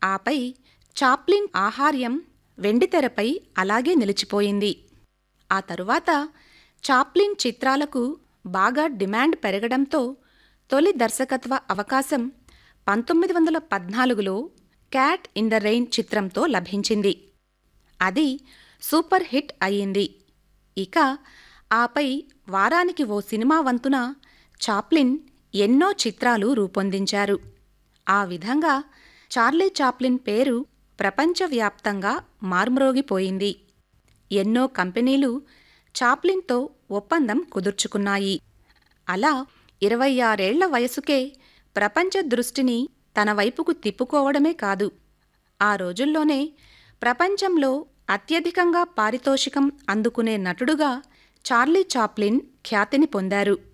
ఆపై చాప్లిన్ ఆహార్యం వెండితెరపై అలాగే నిలిచిపోయింది ఆ తరువాత చాప్లిన్ చిత్రాలకు బాగా డిమాండ్ పెరగడంతో తొలి దర్శకత్వ అవకాశం పంతొమ్మిది వందల పద్నాలుగులో క్యాట్ ఇన్ ద రెయిన్ చిత్రంతో లభించింది అది సూపర్ హిట్ అయ్యింది ఇక ఆపై వారానికి ఓ సినిమా వంతున చాప్లిన్ ఎన్నో చిత్రాలు రూపొందించారు ఆ విధంగా చార్లీ చాప్లిన్ పేరు ప్రపంచవ్యాప్తంగా మార్మ్రోగిపోయింది ఎన్నో కంపెనీలు చాప్లిన్తో ఒప్పందం కుదుర్చుకున్నాయి అలా ఇరవై ఆరేళ్ల వయసుకే ప్రపంచ దృష్టిని తన వైపుకు తిప్పుకోవడమే కాదు ఆ రోజుల్లోనే ప్రపంచంలో అత్యధికంగా పారితోషికం అందుకునే నటుడుగా చార్లీ చాప్లిన్ ఖ్యాతిని పొందారు